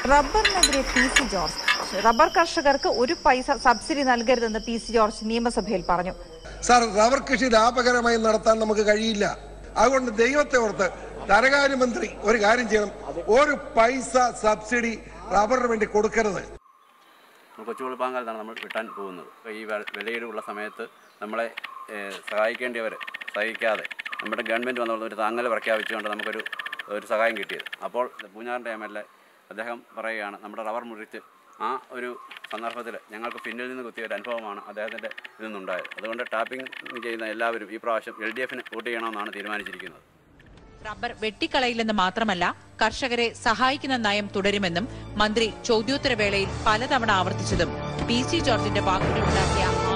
റബ്ബറിനെതിരെ P C George rubber കർഷകർക്ക് ഒരു paisa subsidy നൽകരുതെന്ന് പി സി ജോർജ് നിയമസഭയിൽ പറഞ്ഞു സാർ റബ്ബർ കൃഷി ലാഭകരമായി നടത്താൻ നമുക്ക് കഴിയില്ല അതുകൊണ്ട് ദൈവത്തെ ഓർത്ത് ധനകാര്യമന്ത്രി ഒരു കാര്യം ചെയ്യണം ഒരു പൈസ സബ്സിഡി റബ്ബറിന് വേണ്ടി കൊടുക്കരുത് കൊച്ചുകുളിപ്പാങ്കാലത്താണ് നമ്മൾ കിട്ടാൻ പോകുന്നത് അപ്പോൾ ഈ വെ- വിലയിലുള്ള സമയത്ത് നമ്മളെ ഏഹ്, സഹായിക്കേണ്ടിയവർ സഹിക്കാതെ നമ്മുടെ ഗവൺമെൻറ് വന്ന ഒരു താങ്ങൽ പ്രഖ്യാപിച്ചുകൊണ്ട് നമുക്കൊരു ഒരു സഹായം കിട്ടിയത് അപ്പോൾ പൂഞ്ഞാറിൻ്റെ എം എൽ എ അദ്ദേഹം പറയുകയാണ് നമ്മുടെ റബ്ബർ മുറിച്ച് ആ ഒരു സന്ദർഭത്തിൽ ഞങ്ങൾക്ക് പിന്നിൽ നിന്ന് കുത്തിയ ഒരു അനുഭവമാണ് അദ്ദേഹത്തിൻ്റെ ഇതിൽ നിന്നുണ്ടായത് അതുകൊണ്ട് ടാപ്പിംഗ് ചെയ്യുന്ന എല്ലാവരും ഈ പ്രാവശ്യം എൽ ഡി എഫിന് വോട്ട് ചെയ്യണമെന്നാണ് തീരുമാനിച്ചിരിക്കുന്നത് റബ്ബർ വെട്ടിക്കളയില്ലെന്ന് മാത്രമല്ല കർഷകരെ സഹായിക്കുന്ന നയം തുടരുമെന്നും മന്ത്രി ചോദ്യോത്തരവേളയിൽ പലതവണ ആവർത്തിച്ചതും പി സി ജോർജിന്റെ വാക്കുകളുണ്ടാക്കിയ